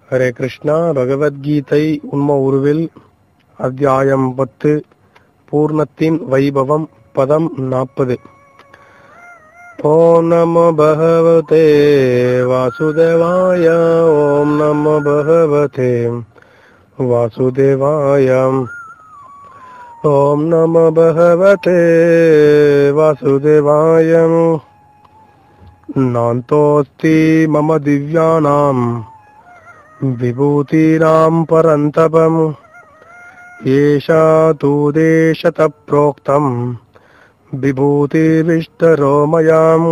ஹரே கிருஷ்ணா பகவத்கீதை உண்ம உருவில் அத்தியாயம் பத்து பூர்ணத்தின் வைபவம் பதம் நாற்பது ஓம் நமோ பகவதே வாசுதேவாய ஓம் நமோ பகவதே வாசுதேவாய ஓம் நமோ பகவதே வாசுதேவாய नान्तोऽस्ति मम दिव्यानाम् विभूतीनाम् परन्तपम् एषा तु देशतः प्रोक्तम् विभूतिविष्टरो मयाम्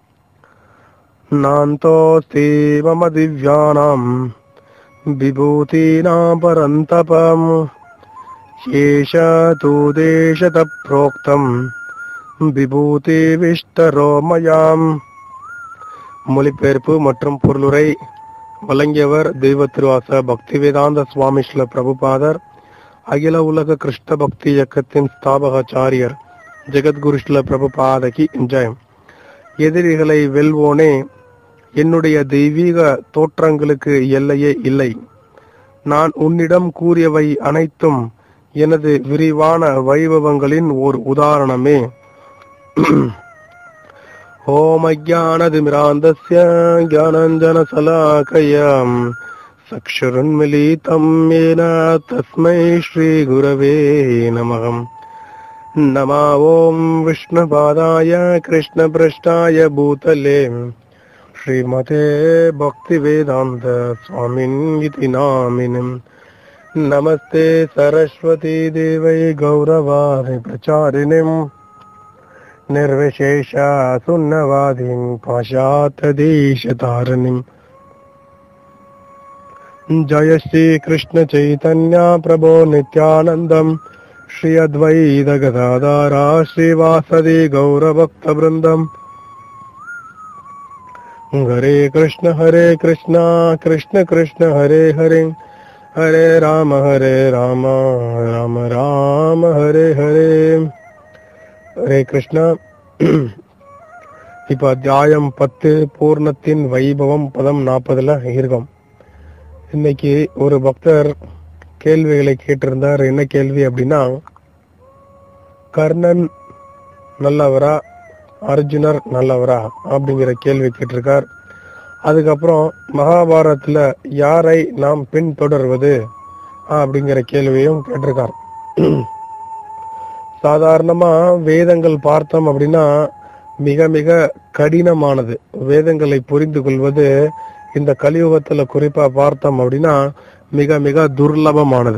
नान्तोऽस्ति मम दिव्यानाम् विभूतीनाम् परन्तपम् एषा तु देशतः प्रोक्तम् विभूतिविष्टरो मयाम् மொழிபெயர்ப்பு மற்றும் பொருளுரை வழங்கியவர் தெய்வ திருவாச பக்திவேதாந்த சுவாமி ஸ்ரீல பிரபுபாதர் அகில உலக கிருஷ்ண பக்தி இயக்கத்தின் ஸ்தாபகாச்சாரியர் ஜெகத்குரு ஸ்ரீல பிரபுபாதகி ஜெயம் எதிரிகளை வெல்வோனே என்னுடைய தெய்வீக தோற்றங்களுக்கு எல்லையே இல்லை நான் உன்னிடம் கூறியவை அனைத்தும் எனது விரிவான வைபவங்களின் ஓர் உதாரணமே ॐ अज्ञानतिमिरान्धस्य ज्ञानञ्जनशलाकयाम् चक्षुरुन्मिलितं येन तस्मै श्रीगुरवे नमः नमा ॐ विष्णुपादाय कृष्णपृष्ठाय भूतले श्रीमते भक्तिवेदान्त स्वामिन् इति नामिनम् नमस्ते सरस्वती देवै गौरवादि प्रचारिणिम् निर्विशेष सुन्नवादीं पाशातदेशतारिणीम् जय श्रीकृष्ण चैतन्य प्रभो नित्यानन्दम् श्री अद्वैत गदाधारा श्रीवासदि गौरभक्तवृन्दम् हरे कृष्ण हरे कृष्ण कृष्ण कृष्ण हरे हरे हरे राम हरे राम राम राम हरे हरे ஹரே கிருஷ்ணா இப்ப அத்தியாயம் பத்து பூர்ணத்தின் வைபவம் பதம் நாற்பதுல இருக்கோம் இன்னைக்கு ஒரு பக்தர் கேள்விகளை கேட்டிருந்தார் என்ன கேள்வி அப்படின்னா கர்ணன் நல்லவரா அர்ஜுனர் நல்லவரா அப்படிங்கிற கேள்வி கேட்டிருக்கார் அதுக்கப்புறம் மகாபாரதத்துல யாரை நாம் பின்தொடர்வது அப்படிங்கிற கேள்வியும் கேட்டிருக்கார் சாதாரணமா வேதங்கள் பார்த்தோம் அப்படின்னா மிக மிக கடினமானது வேதங்களை புரிந்து கொள்வது இந்த கலியுகத்துல குறிப்பா பார்த்தோம் அப்படின்னா மிக மிக துர்லபமானது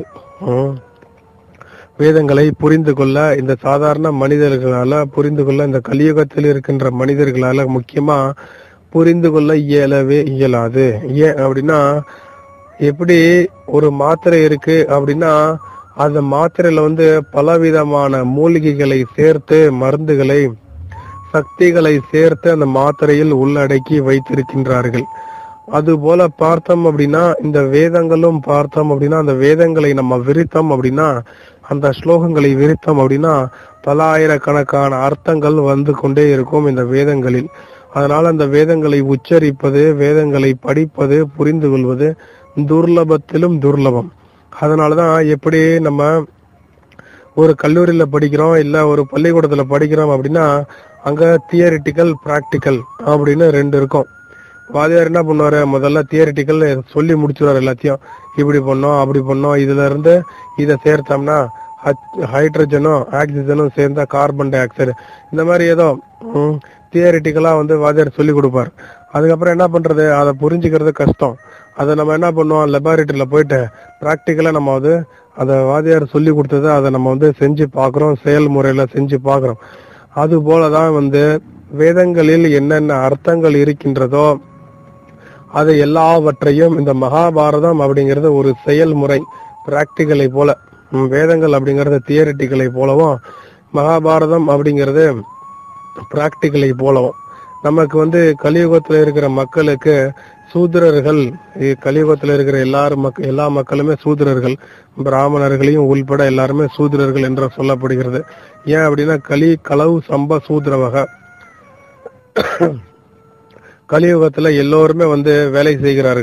வேதங்களை புரிந்து கொள்ள இந்த சாதாரண மனிதர்களால புரிந்து கொள்ள இந்த கலியுகத்தில் இருக்கின்ற மனிதர்களால முக்கியமா புரிந்து கொள்ள இயலவே இயலாது ஏன் அப்படின்னா எப்படி ஒரு மாத்திரை இருக்கு அப்படின்னா அந்த மாத்திரையில வந்து பலவிதமான மூலிகைகளை சேர்த்து மருந்துகளை சக்திகளை சேர்த்து அந்த மாத்திரையில் உள்ளடக்கி வைத்திருக்கின்றார்கள் அது போல பார்த்தோம் அப்படின்னா இந்த வேதங்களும் பார்த்தோம் அப்படின்னா அந்த வேதங்களை நம்ம விரித்தோம் அப்படின்னா அந்த ஸ்லோகங்களை விரித்தோம் அப்படின்னா பல ஆயிரக்கணக்கான அர்த்தங்கள் வந்து கொண்டே இருக்கும் இந்த வேதங்களில் அதனால அந்த வேதங்களை உச்சரிப்பது வேதங்களை படிப்பது புரிந்து கொள்வது துர்லபத்திலும் துர்லபம் அதனாலதான் எப்படி நம்ம ஒரு கல்லூரியில படிக்கிறோம் இல்ல ஒரு பள்ளிக்கூடத்துல படிக்கிறோம் அப்படின்னா அங்க தியரிட்டிக்கல் பிராக்டிக்கல் அப்படின்னு ரெண்டு இருக்கும் வாதியார் என்ன பண்ணுவாரு முதல்ல தியரிட்டிக்கல் சொல்லி முடிச்சுருவாரு எல்லாத்தையும் இப்படி பண்ணோம் அப்படி பண்ணோம் இதுல இருந்து இதை சேர்த்தோம்னா ஹைட்ரஜனும் ஆக்சிஜனும் சேர்ந்தா கார்பன் டை ஆக்சைடு இந்த மாதிரி ஏதோ தியரிட்டிக்கலா வந்து வாதியார் சொல்லி கொடுப்பார் அதுக்கப்புறம் என்ன பண்றது அதை புரிஞ்சுக்கிறது கஷ்டம் அதை நம்ம என்ன பண்ணுவோம் லெபார்டரியில போயிட்டு ப்ராக்டிக்கலா நம்ம வந்து அதை வாதியார் சொல்லி கொடுத்ததை அதை நம்ம வந்து செஞ்சு பார்க்குறோம் செயல்முறையில செஞ்சு பார்க்குறோம் அது போலதான் வந்து வேதங்களில் என்னென்ன அர்த்தங்கள் இருக்கின்றதோ அது எல்லாவற்றையும் இந்த மகாபாரதம் அப்படிங்கிறது ஒரு செயல்முறை பிராக்டிக்கலை போல வேதங்கள் அப்படிங்கறது தியரிட்டிக்கலை போலவும் மகாபாரதம் அப்படிங்கிறது பிராக்டிக்கலை போலவும் நமக்கு வந்து கலியுகத்துல இருக்கிற மக்களுக்கு சூத்திரர்கள் கலியுகத்துல இருக்கிற எல்லாரும் மக்க எல்லா மக்களுமே சூத்திரர்கள் பிராமணர்களையும் உள்பட எல்லாருமே சூத்திரர்கள் என்று சொல்லப்படுகிறது ஏன் அப்படின்னா கலி களவு சம்ப சூத்திர வகை கலியுகத்துல எல்லோருமே வந்து வேலை செய்கிறார்கள்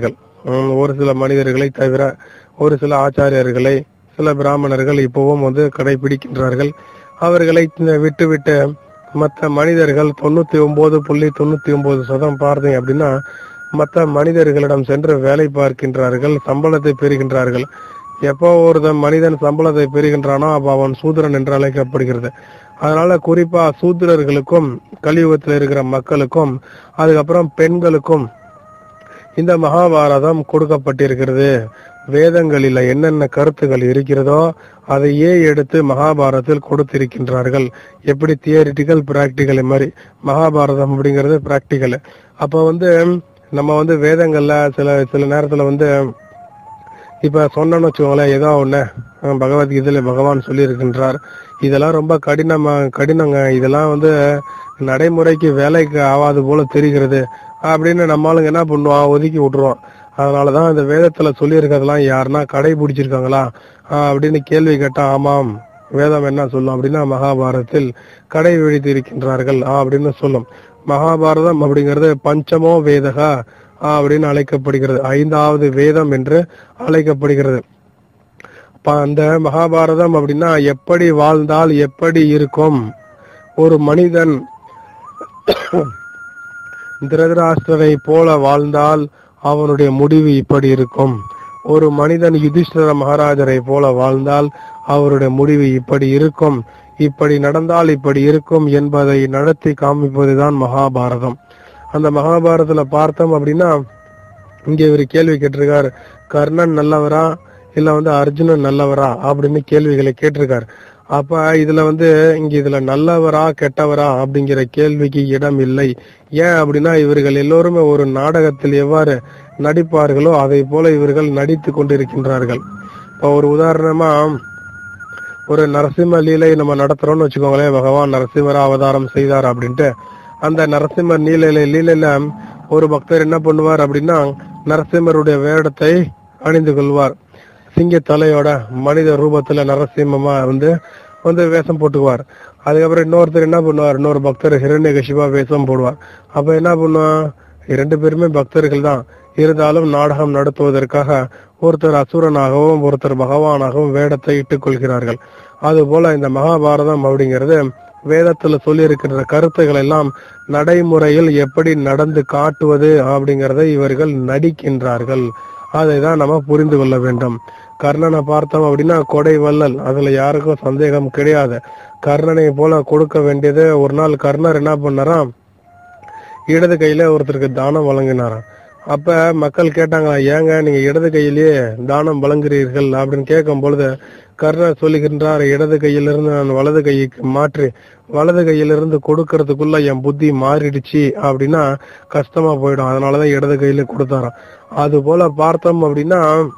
உம், ஒரு சில மனிதர்களை தவிர ஒரு சில ஆச்சாரியர்களை சில பிராமணர்கள் இப்பவும் வந்து கடைபிடிக்கின்றார்கள் அவர்களை விட்டு விட்டு மற்ற மனிதர்கள் தொண்ணூத்தி ஒன்பது புள்ளி தொண்ணூத்தி ஒன்பது சதம் பார்த்தீங்க அப்படின்னா மற்ற மனிதர்களிடம் சென்று வேலை பார்க்கின்றார்கள் சம்பளத்தை பெறுகின்றார்கள் எப்போ ஒரு மனிதன் சம்பளத்தை பெறுகின்றானோ அப்ப அவன் சூத்திரன் என்று அழைக்கப்படுகிறது அதனால குறிப்பா சூத்திரர்களுக்கும் கலியுகத்தில் இருக்கிற மக்களுக்கும் அதுக்கப்புறம் பெண்களுக்கும் இந்த மகாபாரதம் கொடுக்கப்பட்டிருக்கிறது வேதங்களில் என்னென்ன கருத்துகள் இருக்கிறதோ அதையே எடுத்து மகாபாரதத்தில் கொடுத்திருக்கின்றார்கள் எப்படி தியரிட்டிக்கல் பிராக்டிக்கல் மாதிரி மகாபாரதம் அப்படிங்கிறது பிராக்டிக்கல் அப்ப வந்து நம்ம வந்து வேதங்கள்ல சில சில நேரத்துல வந்து இப்ப சொன்னோம்னு வச்சுக்கோங்களேன் ஏதோ ஒண்ணு அஹ் பகவத்கீதையில பகவான் சொல்லி இருக்கின்றார் இதெல்லாம் ரொம்ப கடினமா கடினங்க இதெல்லாம் வந்து நடைமுறைக்கு வேலைக்கு ஆகாது போல தெரிகிறது அப்படின்னு நம்மளுங்க என்ன பண்ணுவோம் ஒதுக்கி விட்டுருவோம் அதனாலதான் இந்த வேதத்துல சொல்லி இருக்கிறதெல்லாம் யாருன்னா கடைபிடிச்சிருக்காங்களா ஆஹ் அப்படின்னு கேள்வி கேட்டா ஆமாம் வேதம் என்ன சொல்லும் அப்படின்னா மகாபாரதத்தில் கடைபிடித்து இருக்கின்றார்கள் ஆஹ் அப்படின்னு சொல்லும் மகாபாரதம் அப்படிங்கிறது பஞ்சமோ வேதகா ஆஹ் அப்படின்னு அழைக்கப்படுகிறது ஐந்தாவது வேதம் என்று அழைக்கப்படுகிறது அப்ப அந்த மகாபாரதம் அப்படின்னா எப்படி வாழ்ந்தால் எப்படி இருக்கும் ஒரு மனிதன் திருதராஷ்டிரரை போல வாழ்ந்தால் அவனுடைய முடிவு இப்படி இருக்கும் ஒரு மனிதன் யுதிஷ்டர மகாராஜரை போல வாழ்ந்தால் அவருடைய முடிவு இப்படி இருக்கும் இப்படி நடந்தால் இப்படி இருக்கும் என்பதை நடத்தி காமிப்பதுதான் மகாபாரதம் அந்த மகாபாரதத்துல பார்த்தோம் அப்படின்னா இங்க இவர் கேள்வி கேட்டிருக்கார் கர்ணன் நல்லவரா இல்ல வந்து அர்ஜுனன் நல்லவரா அப்படின்னு கேள்விகளை கேட்டிருக்கார் அப்ப இதுல வந்து இங்க இதுல நல்லவரா கெட்டவரா அப்படிங்கிற கேள்விக்கு இடம் இல்லை ஏன் அப்படின்னா இவர்கள் எல்லோருமே ஒரு நாடகத்தில் எவ்வாறு நடிப்பார்களோ அதை போல இவர்கள் நடித்து கொண்டிருக்கின்றார்கள் இப்ப ஒரு உதாரணமா ஒரு நரசிம்ம லீலை நம்ம நடத்துறோம்னு வச்சுக்கோங்களேன் பகவான் நரசிம்மர அவதாரம் செய்தார் அப்படின்ட்டு அந்த நரசிம்மர் நீலையில லீலையில ஒரு பக்தர் என்ன பண்ணுவார் அப்படின்னா நரசிம்மருடைய வேடத்தை அணிந்து கொள்வார் சிங்க தலையோட மனித ரூபத்துல நரசிம்மமா வந்து வந்து வேஷம் போட்டுக்குவார் அதுக்கப்புறம் இன்னொருத்தர் என்ன பண்ணுவார் இன்னொரு பக்தர் ஹிரண்ய வேஷம் போடுவார் அப்ப என்ன பண்ணுவான் இரண்டு பேருமே பக்தர்கள் தான் இருந்தாலும் நாடகம் நடத்துவதற்காக ஒருத்தர் அசுரனாகவும் ஒருத்தர் பகவானாகவும் வேடத்தை இட்டுக் கொள்கிறார்கள் அதுபோல இந்த மகாபாரதம் அப்படிங்கிறது வேதத்துல சொல்லி இருக்கின்ற கருத்துக்கள் எல்லாம் நடைமுறையில் எப்படி நடந்து காட்டுவது அப்படிங்கறதை இவர்கள் நடிக்கின்றார்கள் அதை தான் நம்ம புரிந்து கொள்ள வேண்டும் கர்ணனை பார்த்தோம் அப்படின்னா கொடை வள்ளல் அதுல யாருக்கும் சந்தேகம் கிடையாது கர்ணனை போல கொடுக்க வேண்டியது ஒரு நாள் கர்ணர் என்ன பண்ணாராம் இடது கையில ஒருத்தருக்கு தானம் வழங்கினாராம் அப்ப மக்கள் கேட்டாங்களா ஏங்க நீங்க இடது கையிலேயே தானம் வழங்குறீர்கள் அப்படின்னு கேட்கும் பொழுது கர்ணர் சொல்லுகின்றார் இடது கையிலிருந்து நான் வலது கைக்கு மாற்றி வலது கையிலிருந்து கொடுக்கறதுக்குள்ள என் புத்தி மாறிடுச்சு அப்படின்னா கஷ்டமா போயிடும் அதனாலதான் இடது கையில கொடுத்தாராம் அது போல பார்த்தோம் அப்படின்னா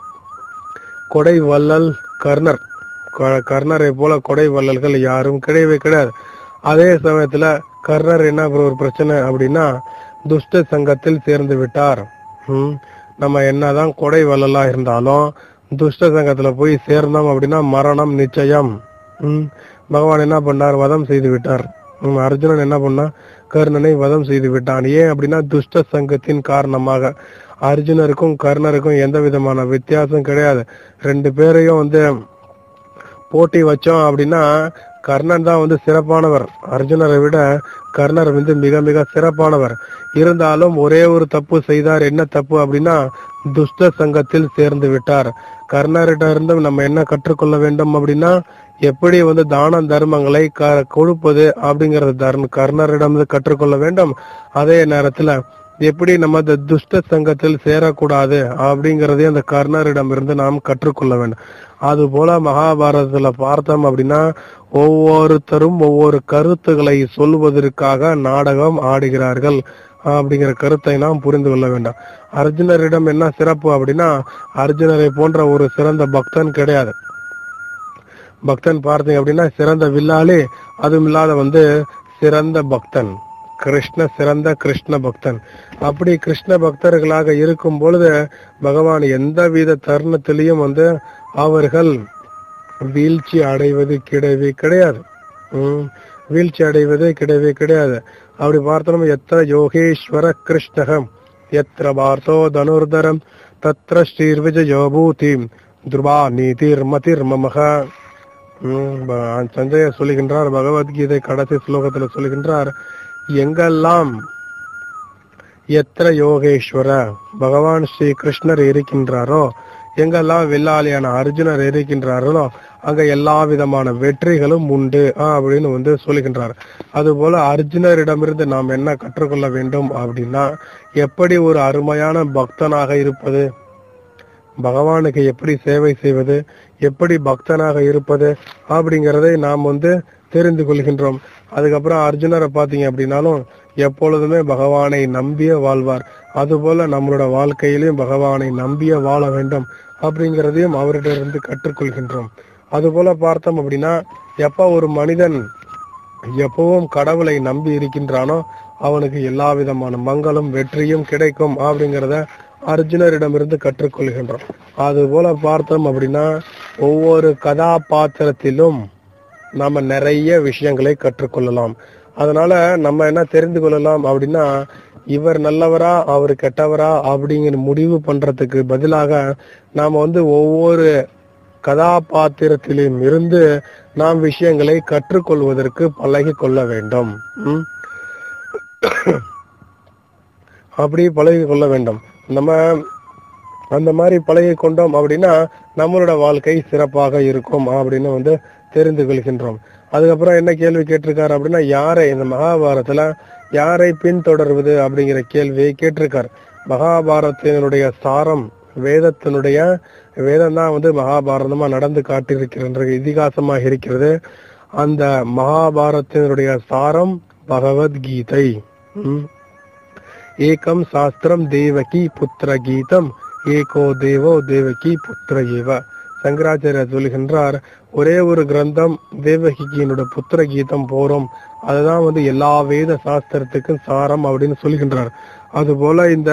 கொடை வள்ளல் கர்ணர் க- கர்ணரை போல கொடை வள்ளல்கள் யாரும் கிடையவே கிடையாது அதே சமயத்துல கர்ணர் என்ன ஒரு பிரச்சனை அப்படின்னா துஷ்ட சங்கத்தில் சேர்ந்து விட்டார் ஹம், நம்ம என்னதான் கொடை வள்ளலா இருந்தாலும் துஷ்ட சங்கத்துல போய் சேர்ந்தோம் அப்படின்னா மரணம் நிச்சயம் ஹம், பகவான் என்ன பண்ணார் வதம் செய்து விட்டார் ஹம், அர்ஜுனன் என்ன பண்ணா கர்ணனை வதம் செய்து விட்டான் ஏன் அப்படின்னா துஷ்ட சங்கத்தின் காரணமாக அர்ஜுனருக்கும் கர்ணருக்கும் எந்த விதமான வித்தியாசம் கிடையாது ரெண்டு பேரையும் வந்து போட்டி வச்சோம் அப்படின்னா கர்ணன் தான் வந்து சிறப்பானவர் அர்ஜுனரை விட கர்ணர் வந்து மிக மிக சிறப்பானவர் இருந்தாலும் ஒரே ஒரு தப்பு செய்தார் என்ன தப்பு அப்படின்னா துஷ்ட சங்கத்தில் சேர்ந்து விட்டார் கர்ணரிட்ட இருந்தும் நம்ம என்ன கற்றுக்கொள்ள வேண்டும் அப்படின்னா எப்படி வந்து தான தர்மங்களை க- கொடுப்பது அப்படிங்கறது தர்ம கர்ணரிடம் கற்றுக்கொள்ள வேண்டும் அதே நேரத்துல எப்படி நம்ம இந்த துஷ்ட சங்கத்தில் சேரக்கூடாது அப்படிங்கறதையும் அந்த கர்ணரிடம் இருந்து நாம் கற்றுக்கொள்ள வேண்டும் அது போல மகாபாரதத்துல பார்த்தோம் அப்படின்னா ஒவ்வொருத்தரும் ஒவ்வொரு கருத்துக்களை சொல்வதற்காக நாடகம் ஆடுகிறார்கள் அப்படிங்கிற கருத்தை நாம் புரிந்து கொள்ள வேண்டாம் அர்ஜுனரிடம் என்ன சிறப்பு அப்படின்னா அர்ஜுனரை போன்ற ஒரு சிறந்த பக்தன் கிடையாது பக்தன் பார்த்தீங்க அப்படின்னா சிறந்த வில்லாளி அதுவும் இல்லாத வந்து சிறந்த பக்தன் கிருஷ்ண சிறந்த கிருஷ்ண பக்தன் அப்படி கிருஷ்ண பக்தர்களாக இருக்கும் பொழுது பகவான் எந்தவித தருணத்திலையும் வந்து அவர்கள் வீழ்ச்சி அடைவது கிடையவே கிடையாது உம் வீழ்ச்சி அடைவது கிடையவே கிடையாது அப்படி பார்த்தோம் எத்த யோகேஸ்வர கிருஷ்ணகம் எத்திர பார்த்தோ தனுர்தரம் தத்ர ஸ்ரீர்விஜயோ பூதி துருவா நீதிர் மதிர் மமக உம் ப- சஞ்சய சொல்லுகின்றார் பகவத்கீதை கடைசி ஸ்லோகத்துல சொல்லுகின்றார் எங்கெல்லாம் எத்திர யோகேஸ்வர பகவான் ஸ்ரீ கிருஷ்ணர் இருக்கின்றாரோ எங்கெல்லாம் வில்லாளியான அர்ஜுனர் இருக்கின்றாரோ அங்க எல்லா விதமான வெற்றிகளும் உண்டு ஆ, அப்படின்னு வந்து சொல்லுகின்றார் அதுபோல அர்ஜுனரிடமிருந்து நாம் என்ன கற்றுக்கொள்ள வேண்டும் அப்படின்னா எப்படி ஒரு அருமையான பக்தனாக இருப்பது பகவானுக்கு எப்படி சேவை செய்வது எப்படி பக்தனாக இருப்பது அப்படிங்கறதை நாம் வந்து தெரிந்து கொள்கின்றோம் அதுக்கப்புறம் அர்ஜுனரை பாத்தீங்க அப்படின்னாலும் எப்பொழுதுமே பகவானை நம்பிய வாழ்வார் அதுபோல நம்மளோட வாழ்க்கையிலும் பகவானை நம்பிய வாழ வேண்டும் அப்படிங்கறதையும் அவரிடமிருந்து கற்றுக்கொள்கின்றோம் அதுபோல பார்த்தோம் அப்படின்னா எப்ப ஒரு மனிதன் எப்பவும் கடவுளை நம்பி இருக்கின்றானோ அவனுக்கு எல்லா விதமான மங்களும் வெற்றியும் கிடைக்கும் அப்படிங்கறத அர்ஜுனரிடமிருந்து கற்றுக்கொள்கின்றோம் அது போல பார்த்தோம் அப்படின்னா ஒவ்வொரு கதாபாத்திரத்திலும் நாம நிறைய விஷயங்களை கற்றுக்கொள்ளலாம் அதனால நம்ம என்ன தெரிந்து கொள்ளலாம் அப்படின்னா இவர் நல்லவரா அவர் கெட்டவரா அப்படிங்கிற முடிவு பண்றதுக்கு பதிலாக நாம வந்து ஒவ்வொரு கதாபாத்திரத்திலும் இருந்து நாம் விஷயங்களை கற்றுக்கொள்வதற்கு பழகி கொள்ள வேண்டும் ம்? அப்படி பழகி கொள்ள வேண்டும் நம்ம அந்த மாதிரி பழகி கொண்டோம் அப்படின்னா நம்மளோட வாழ்க்கை சிறப்பாக இருக்கும் அப்படின்னு வந்து தெரிந்து கொள்கின்றோம் அதுக்கப்புறம் என்ன கேள்வி கேட்டிருக்காரு அப்படின்னா யாரை இந்த மகாபாரதத்துல யாரை பின்தொடர்வது அப்படிங்கிற கேள்வியை கேட்டிருக்கார் மகாபாரதத்தினுடைய சாரம் வேதத்தினுடைய வேதம் தான் வந்து மகாபாரதமா நடந்து காட்டியிருக்கின்ற இதிகாசமாக இருக்கிறது அந்த மகாபாரதத்தினுடைய சாரம் பகவத்கீதை ம். ஏகம் சாஸ்திரம் தேவகி புத்திர கீதம் ஏகோ தேவோ தேவகி புத்திர ஏவ சங்கராச்சாரியர் சொல்லுகின்றார் ஒரே ஒரு கிரந்தம் தேவகியினோட புத்திர கீதம் போறோம் அதுதான் வந்து எல்லா வேத சாஸ்திரத்துக்கும் சாரம் அப்படின்னு சொல்லுகின்றார் அதுபோல இந்த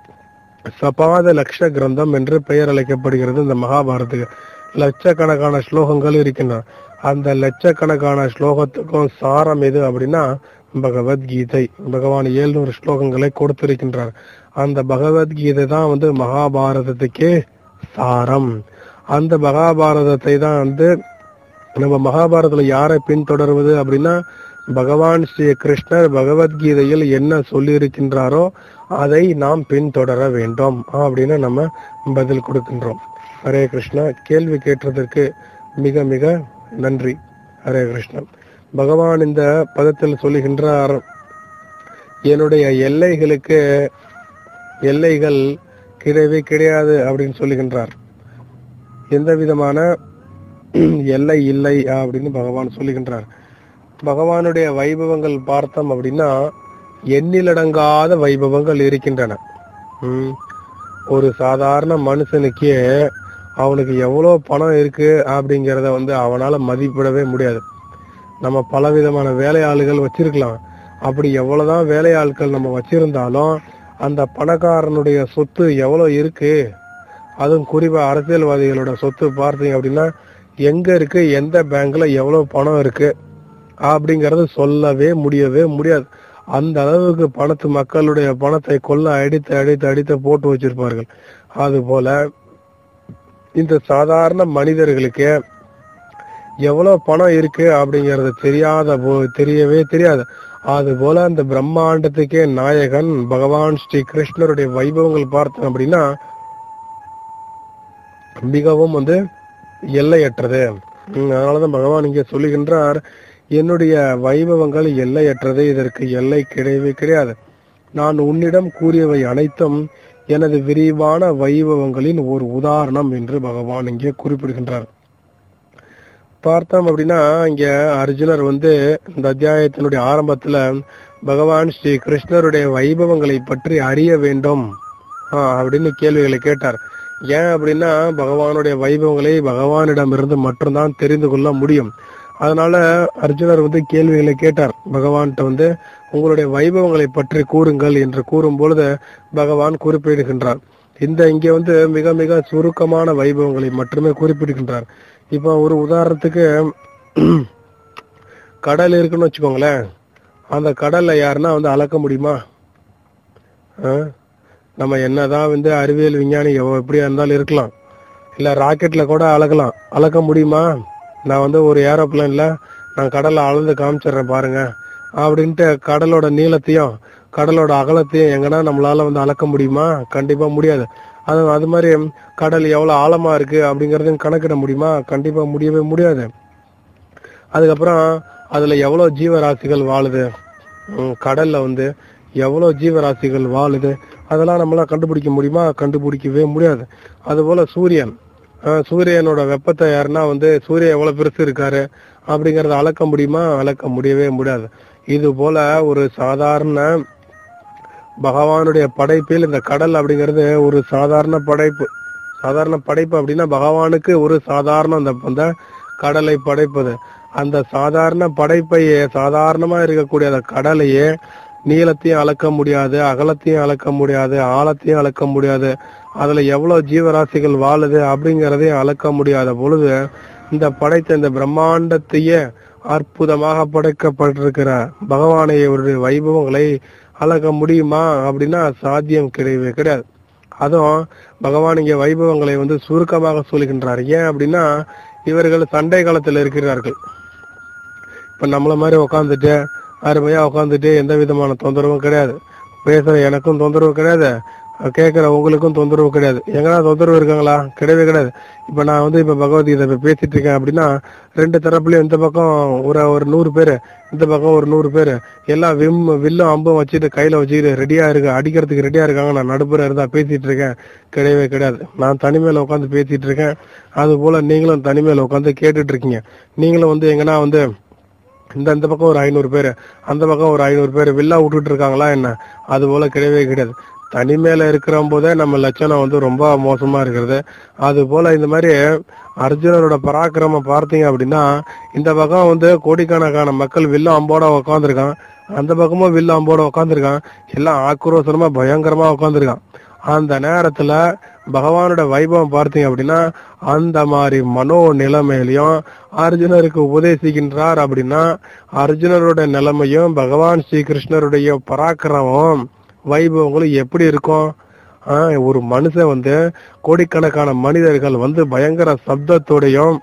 சபாத லட்ச கிரந்தம் என்று பெயர் அழைக்கப்படுகிறது இந்த மகாபாரத்துக்கு லட்சக்கணக்கான ஸ்லோகங்கள் இருக்கின்றன அந்த லட்சக்கணக்கான ஸ்லோகத்துக்கும் சாரம் எது அப்படின்னா பகவத்கீதை பகவான் ஏழ்நூறு ஸ்லோகங்களை கொடுத்திருக்கின்றார் அந்த பகவத்கீதை தான் வந்து மகாபாரதத்துக்கே சாரம் அந்த மகாபாரதத்தை தான் வந்து நம்ம மகாபாரதத்துல யாரை பின்தொடர்வது அப்படின்னா பகவான் ஸ்ரீ கிருஷ்ணர் பகவத்கீதையில் என்ன சொல்லி இருக்கின்றாரோ அதை நாம் பின்தொடர வேண்டும் அப்படின்னு நம்ம பதில் கொடுக்கின்றோம் ஹரே கிருஷ்ணா கேள்வி கேட்டதற்கு மிக மிக நன்றி ஹரே கிருஷ்ணன் பகவான் இந்த பதத்தில் சொல்லுகின்றார் என்னுடைய எல்லைகளுக்கு எல்லைகள் கிடையவே கிடையாது அப்படின்னு சொல்லுகின்றார் எந்த விதமான எல்லை இல்லை அப்படின்னு பகவான் சொல்லுகின்றார் பகவானுடைய வைபவங்கள் பார்த்தோம் அப்படின்னா எண்ணிலடங்காத வைபவங்கள் இருக்கின்றன ம். ஒரு சாதாரண மனுஷனுக்கே அவனுக்கு எவ்வளவு பணம் இருக்கு அப்படிங்கறத வந்து அவனால மதிப்பிடவே முடியாது நம்ம பலவிதமான வேலையாளுகள் வச்சிருக்கலாம் அப்படி எவ்வளவுதான் வேலையாட்கள் நம்ம வச்சிருந்தாலும் அந்த பணக்காரனுடைய சொத்து எவ்வளவு இருக்கு அதுவும் குறிப்பா அரசியல்வாதிகளோட சொத்து பார்த்தீங்க அப்படின்னா எங்க இருக்கு எந்த பேங்க்ல எவ்வளவு பணம் இருக்கு அப்படிங்கறது சொல்லவே முடியவே முடியாது அந்த அளவுக்கு பணத்து மக்களுடைய பணத்தை கொள்ள அடித்து அடித்து அடித்து போட்டு வச்சிருப்பார்கள் அது போல இந்த சாதாரண மனிதர்களுக்கு எவ்வளவு பணம் இருக்கு அப்படிங்கறது தெரியாத போ- தெரியவே தெரியாது அது போல அந்த பிரம்மாண்டத்துக்கே நாயகன் பகவான் ஸ்ரீ கிருஷ்ணருடைய வைபவங்கள் பார்த்தோம் அப்படின்னா மிகவும் வந்து எல்லையற்றது உம், அதனாலதான் பகவான் இங்கே சொல்லுகின்றார் என்னுடைய வைபவங்கள் எல்லையற்றது இதற்கு எல்லை கிடையவே கிடையாது நான் உன்னிடம் கூறியவை அனைத்தும் எனது விரிவான வைபவங்களின் ஒரு உதாரணம் என்று பகவான் இங்கே குறிப்பிடுகின்றார் பார்த்தோம் அப்படின்னா இங்க அர்ஜுனர் வந்து இந்த அத்தியாயத்தினுடைய ஆரம்பத்துல பகவான் ஸ்ரீ கிருஷ்ணருடைய வைபவங்களை பற்றி அறிய வேண்டும் ஆஹ் அப்படின்னு கேள்விகளை கேட்டார் ஏன் அப்படின்னா பகவானுடைய வைபவங்களை பகவானிடமிருந்து மட்டும்தான் தெரிந்து கொள்ள முடியும் அதனால அர்ஜுனர் வந்து கேள்விகளை கேட்டார் பகவான்கிட்ட வந்து உங்களுடைய வைபவங்களை பற்றி கூறுங்கள் என்று கூறும் பொழுது பகவான் குறிப்பிடுகின்றார் இந்த இங்க வந்து மிக மிக சுருக்கமான வைபவங்களை மட்டுமே குறிப்பிடுகின்றார் இப்போ ஒரு உதாரணத்துக்கு கடல் இருக்குன்னு வச்சுக்கோங்களேன் அந்த கடல்ல யாருன்னா வந்து அளக்க முடியுமா ஆ? நம்ம என்னதான் வந்து அறிவியல் விஞ்ஞானி எவ்வ- எப்படியா இருந்தாலும் இருக்கலாம் இல்ல ராக்கெட்ல கூட அளக்கலாம் அளக்க முடியுமா நான் வந்து ஒரு ஏரோப்ளேன்ல நான் கடல்ல அளந்து காமிச்சிடுறேன் பாருங்க அப்படின்ட்டு கடலோட நீளத்தையும் கடலோட அகலத்தையும் எங்கன்னா நம்மளால வந்து அளக்க முடியுமா கண்டிப்பா முடியாது அது அது மாதிரி கடல் எவ்வளவு ஆழமா இருக்கு அப்படிங்கறதையும் கணக்கிட முடியுமா கண்டிப்பா முடியவே முடியாது அதுக்கப்புறம் அதுல எவ்வளவு ஜீவராசிகள் வாழுது ம், கடல்ல வந்து எவ்வளவு ஜீவராசிகள் வாழுது அதெல்லாம் நம்மளால கண்டுபிடிக்க முடியுமா கண்டுபிடிக்கவே முடியாது அதுபோல சூரியன் அஹ், சூரியனோட வெப்பத்தை யாருன்னா வந்து சூரியன் எவ்வளவு பெருசு இருக்காரு அப்படிங்கறத அளக்க முடியுமா அளக்க முடியவே முடியாது இது போல ஒரு சாதாரண பகவானுடைய படைப்பில் இந்த கடல் அப்படிங்கிறது ஒரு சாதாரண படைப்பு சாதாரண படைப்பு அப்படின்னா பகவானுக்கு ஒரு சாதாரண அந்த அந்த கடலை படைப்பது அந்த சாதாரண படைப்பையே சாதாரணமா இருக்கக்கூடிய அந்த கடலையே நீளத்தையும் அளக்க முடியாது அகலத்தையும் அளக்க முடியாது ஆழத்தையும் அளக்க முடியாது அதுல எவ்வளவு ஜீவராசிகள் வாழுது அப்படிங்கறதையும் அளக்க முடியாத பொழுது இந்த படைத்த இந்த பிரம்மாண்டத்தையே அற்புதமாக படைக்கப்பட்டிருக்கிற பகவானை அவருடைய வைபவங்களை அளக்க முடியுமா அப்படின்னா சாத்தியம் கிடையவே கிடையாது அதுவும் பகவான் இங்க வைபவங்களை வந்து சுருக்கமாக சொல்கின்றார் ஏன் அப்படின்னா இவர்கள் சண்டை காலத்தில் இருக்கிறார்கள் இப்ப நம்மள மாதிரி உட்காந்துட்டு அருமையா உட்காந்துட்டு எந்த விதமான தொந்தரவும் கிடையாது பேசுற எனக்கும் தொந்தரவு கிடையாது கேட்கிற உங்களுக்கும் தொந்தரவு கிடையாது எங்கன்னா தொந்தரவு இருக்காங்களா கிடையவே கிடையாது இப்ப நான் வந்து இப்ப பகவத்கீதை இப்ப பேசிட்டு இருக்கேன் அப்படின்னா ரெண்டு தரப்புலயும் இந்த பக்கம் ஒரு ஒரு நூறு பேரு இந்த பக்கம் ஒரு நூறு பேரு எல்லாம் விம் வில்லும் அம்பும் வச்சுட்டு கையில வச்சுக்கிட்டு ரெடியா இருக்கு அடிக்கிறதுக்கு ரெடியா இருக்காங்க நான் நடுப்புற இருந்தா பேசிட்டு இருக்கேன் கிடையவே கிடையாது நான் தனிமையில உட்காந்து பேசிட்டு இருக்கேன் அது போல நீங்களும் தனிமையில உட்காந்து கேட்டுட்டு இருக்கீங்க நீங்களும் வந்து எங்கன்னா வந்து இந்த இந்த பக்கம் ஒரு ஐநூறு பேர் அந்த பக்கம் ஒரு ஐநூறு பேர் வில்லா விட்டுட்டு இருக்காங்களா என்ன அது போல கிடையவே கிடையாது தனிமையில இருக்கிற போதே நம்ம லட்சணம் வந்து ரொம்ப மோசமா இருக்கிறது அது போல இந்த மாதிரி அர்ஜுனரோட பராக்கிரமம் பார்த்தீங்க அப்படின்னா இந்த பக்கம் வந்து கோடிக்கணக்கான மக்கள் வில்லு அம்போட உட்காந்துருக்கான் அந்த பக்கமும் வில்லு அம்போட உட்காந்துருக்கான் எல்லாம் ஆக்ரோஷமா பயங்கரமா உட்காந்துருக்கான் அந்த நேரத்துல பகவானோட வைபவம் பார்த்தீங்க அப்படின்னா அந்த மாதிரி மனோ நிலைமையிலையும் அர்ஜுனருக்கு உபதேசிக்கின்றார் அப்படின்னா அர்ஜுனரோட நிலைமையும் பகவான் ஸ்ரீ கிருஷ்ணருடைய பராக்கிரமம் வைபவங்களும் எப்படி இருக்கும் ஆஹ் ஒரு மனுஷன் வந்து கோடிக்கணக்கான மனிதர்கள் வந்து பயங்கர சப்தத்தோடையும்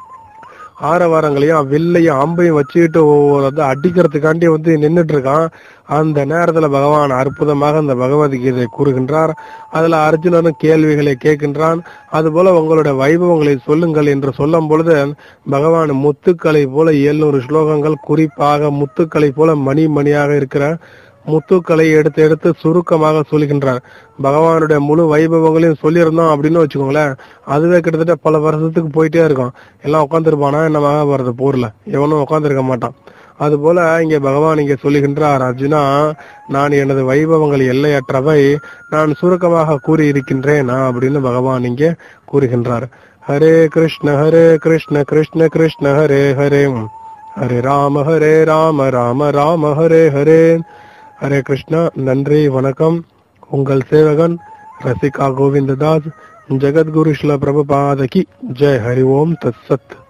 ஆரவாரங்களையும் வில்லையும் அம்பையும் வச்சுக்கிட்டு ஒவ்வொரு வந்து அடிக்கிறதுக்காண்டி வந்து நின்னுட்டு இருக்கான் அந்த நேரத்துல பகவான் அற்புதமாக அந்த பகவத்கீதை கூறுகின்றார் அதுல அர்ஜுனனும் கேள்விகளை கேட்கின்றான் அதுபோல உங்களுடைய வைபவங்களை சொல்லுங்கள் என்று சொல்லும் பொழுது பகவான் முத்துக்களை போல எழுநூறு ஸ்லோகங்கள் குறிப்பாக முத்துக்களை போல மணி மணியாக இருக்கிற முத்துக்களை எடுத்து எடுத்து சுருக்கமாக சொல்கின்றார் பகவானுடைய முழு வைபவங்களையும் சொல்லியிருந்தோம் அப்படின்னு வச்சுக்கோங்களேன் அதுவே கிட்டத்தட்ட பல வருஷத்துக்கு போயிட்டே இருக்கும் எல்லாம் உட்காந்துருப்பானா என்ன மகாபாரத போர்ல எவனும் உட்காந்துருக்க மாட்டான் அது போல இங்க பகவான் இங்க சொல்லுகின்றார் அர்ஜுனா நான் எனது வைபவங்கள் எல்லையற்றவை நான் சுருக்கமாக கூறி இருக்கின்றேன் அப்படின்னு பகவான் இங்கே கூறுகின்றார் ஹரே கிருஷ்ண ஹரே கிருஷ்ண கிருஷ்ண கிருஷ்ண ஹரே ஹரே ஹரே ராம ஹரே ராம ராம ராம ஹரே ஹரே ஹரே கிருஷ்ணா நன்றி வணக்கம் உங்கள் சேவகன் ரசிகா கோவிந்ததாஸ் ஜெகத்குரு ஸ்ல பிரபுபாதகி ஜெய் ஹரி ஓம் தத் சத்